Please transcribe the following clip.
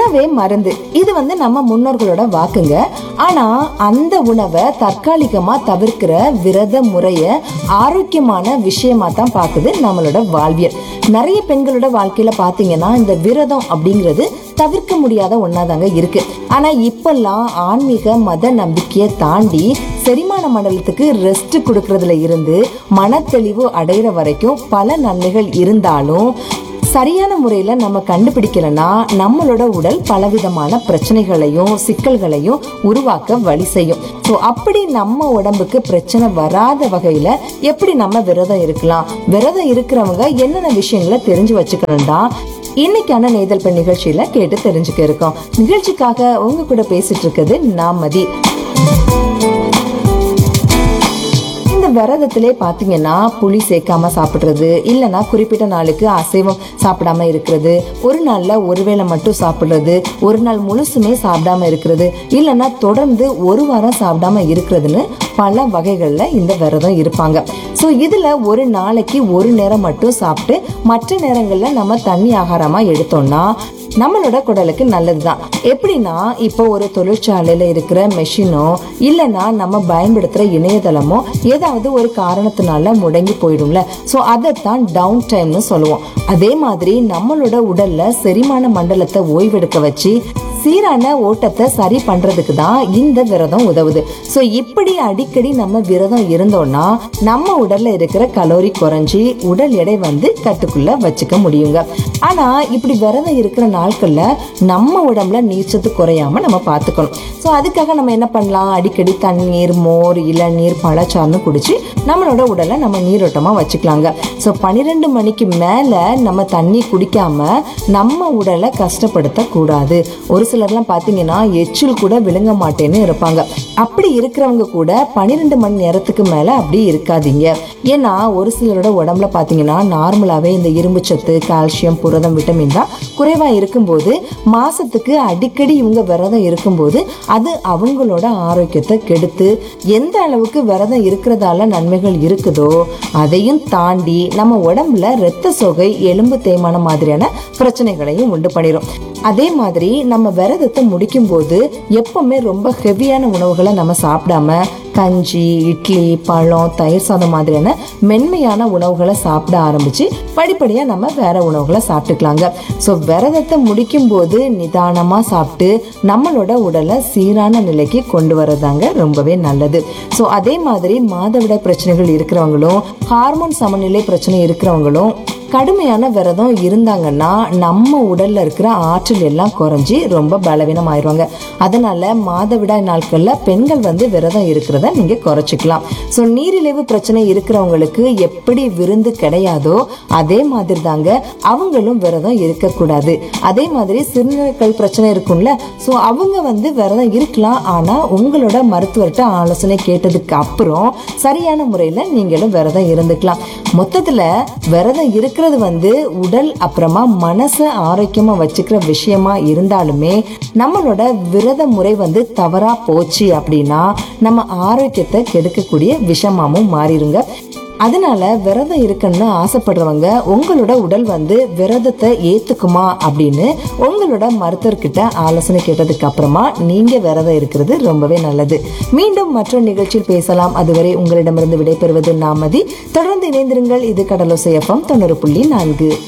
உணவே மருந்து இது வந்து நம்ம முன்னோர்களோட வாக்குங்க ஆனா அந்த உணவை தற்காலிகமா தவிர்க்கிற விரத முறைய ஆரோக்கியமான விஷயமா தான் பாக்குது நம்மளோட வாழ்வியல் நிறைய பெண்களோட வாழ்க்கையில பாத்தீங்கன்னா இந்த விரதம் அப்படிங்கிறது தவிர்க்க முடியாத ஒன்னாதாங்க இருக்கு ஆனா இப்பெல்லாம் ஆன்மீக மத நம்பிக்கையை தாண்டி செரிமான மண்டலத்துக்கு ரெஸ்ட் கொடுக்கறதுல இருந்து மனத்தெளிவு அடையிற வரைக்கும் பல நன்மைகள் இருந்தாலும் சரியான முறையில நம்ம கண்டுபிடிக்கலனா நம்மளோட உடல் பலவிதமான பிரச்சனைகளையும் சிக்கல்களையும் உருவாக்க வழி செய்யும் ஸோ அப்படி நம்ம உடம்புக்கு பிரச்சனை வராத வகையில எப்படி நம்ம விரதம் இருக்கலாம் விரதம் இருக்கிறவங்க என்னென்ன விஷயங்களை தெரிஞ்சு வச்சுக்கணும்னா இன்னைக்கான நெய்தல் பெண் நிகழ்ச்சியில கேட்டு தெரிஞ்சுக்க இருக்கோம் நிகழ்ச்சிக்காக உங்க கூட பேசிட்டு இருக்குது நான் மதி இந்த விரதத்திலே பாத்தீங்கன்னா புளி சேர்க்காம சாப்பிடுறது இல்லைன்னா குறிப்பிட்ட நாளுக்கு அசைவம் சாப்பிடாம இருக்கிறது ஒரு நாள்ல ஒருவேளை மட்டும் சாப்பிடுறது ஒரு நாள் முழுசுமே சாப்பிடாம இருக்கிறது இல்லைன்னா தொடர்ந்து ஒரு வாரம் சாப்பிடாம இருக்கிறதுன்னு பல வகைகள்ல இந்த விரதம் இருப்பாங்க ஸோ இதுல ஒரு நாளைக்கு ஒரு நேரம் மட்டும் சாப்பிட்டு மற்ற நேரங்கள்ல நம்ம தண்ணி ஆகாரமா எடுத்தோம்னா நம்மளோட குடலுக்கு நல்லதுதான் எப்படின்னா இப்போ ஒரு தொழிற்சாலையில இருக்கிற மெஷினோ இல்லைன்னா நம்ம பயன்படுத்துற இணையதளமோ ஏதாவது ஒரு காரணத்தினால முடங்கி போயிடும்ல ஸோ அதைத்தான் டவுன் டைம்னு சொல்லுவோம் அதே மாதிரி நம்மளோட உடல்ல செரிமான மண்டலத்தை ஓய்வெடுக்க வச்சு சீரான ஓட்டத்தை சரி பண்றதுக்கு தான் இந்த விரதம் உதவுது ஸோ இப்படி அடிக்கடி நம்ம விரதம் இருந்தோம்னா நம்ம உடல்ல இருக்கிற கலோரி குறைஞ்சி உடல் எடை வந்து கட்டுக்குள்ள வச்சுக்க முடியுங்க ஆனா இப்படி விரதம் இருக்கிற நாட்கள்ல நம்ம உடம்புல நீர்ச்சத்து குறையாம நம்ம பார்த்துக்கணும் ஸோ அதுக்காக நம்ம என்ன பண்ணலாம் அடிக்கடி தண்ணீர் மோர் இளநீர் பழச்சாறுன்னு குடிச்சு நம்மளோட உடலை நம்ம நீரோட்டமா வச்சுக்கலாங்க ஸோ பன்னிரெண்டு மணிக்கு மேல நம்ம தண்ணி குடிக்காம நம்ம உடலை கஷ்டப்படுத்த கூடாது ஒரு சிலர்லாம் பார்த்தீங்கன்னா எச்சில் கூட விழுங்க மாட்டேன்னு இருப்பாங்க அப்படி இருக்கிறவங்க கூட பன்னிரெண்டு மணி நேரத்துக்கு மேல அப்படி இருக்காதீங்க ஏன்னா ஒரு சிலரோட உடம்புல பார்த்தீங்கன்னா நார்மலாவே இந்த இரும்பு சத்து கால்சியம் புரதம் விட்டமின் தான் குறைவா இருக்கும்போது மாசத்துக்கு அடிக்கடி இவங்க விரதம் இருக்கும்போது அது அவங்களோட ஆரோக்கியத்தை கெடுத்து எந்த அளவுக்கு விரதம் இருக்கிறதால நன்மைகள் இருக்குதோ அதையும் தாண்டி நம்ம உடம்புல இரத்த சோகை எலும்பு தேய்மானம் மாதிரியான பிரச்சனைகளையும் உண்டு பண்ணிடும் அதே மாதிரி நம்ம விரதத்தை முடிக்கும் போது எப்பவுமே ரொம்ப ஹெவியான உணவுகளை நம்ம சாப்பிடாம கஞ்சி இட்லி பழம் தயிர் சாதம் மாதிரியான மென்மையான உணவுகளை சாப்பிட ஆரம்பிச்சு படிப்படியா நம்ம வேற உணவுகளை சாப்பிட்டுக்கலாங்க ஸோ விரதத்தை முடிக்கும் போது நிதானமா சாப்பிட்டு நம்மளோட உடலை சீரான நிலைக்கு கொண்டு வரதாங்க ரொம்பவே நல்லது ஸோ அதே மாதிரி மாதவிடாய் பிரச்சனைகள் இருக்கிறவங்களும் ஹார்மோன் சமநிலை பிரச்சனை இருக்கிறவங்களும் கடுமையான விரதம் இருந்தாங்கன்னா நம்ம உடல்ல இருக்கிற ஆற்றல் எல்லாம் குறைஞ்சி ரொம்ப பலவீனம் ஆயிடுவாங்க அதனால மாதவிடாய் நாட்கள்ல பெண்கள் வந்து விரதம் இருக்கிறத நீங்க குறைச்சிக்கலாம் ஸோ நீரிழிவு பிரச்சனை இருக்கிறவங்களுக்கு எப்படி விருந்து கிடையாதோ அதே மாதிரி தாங்க அவங்களும் விரதம் இருக்கக்கூடாது அதே மாதிரி சிறுநீரகல் பிரச்சனை இருக்கும்ல ஸோ அவங்க வந்து விரதம் இருக்கலாம் ஆனா உங்களோட மருத்துவர்கிட்ட ஆலோசனை கேட்டதுக்கு அப்புறம் சரியான முறையில நீங்களும் விரதம் இருந்துக்கலாம் மொத்தத்துல விரதம் இருக்கிறது வந்து உடல் அப்புறமா மனசை ஆரோக்கியமா வச்சுக்கிற விஷயமா இருந்தாலுமே நம்மளோட விரத முறை வந்து தவறா போச்சு அப்படின்னா நம்ம ஆரோக்கியத்தை கெடுக்கக்கூடிய விஷமாவும் மாறிடுங்க அதனால விரதம் இருக்குன்னு ஆசைப்படுறவங்க உங்களோட உடல் வந்து விரதத்தை ஏத்துக்குமா அப்படின்னு உங்களோட மருத்துவர்கிட்ட ஆலோசனை கேட்டதுக்கு அப்புறமா நீங்க விரதம் இருக்கிறது ரொம்பவே நல்லது மீண்டும் மற்றொரு நிகழ்ச்சியில் பேசலாம் அதுவரை உங்களிடமிருந்து விடைபெறுவது நாமதி தொடர்ந்து இணைந்திருங்கள் இது கடலோசை எஃப்எம் தொண்ணூறு புள்ளி நான்கு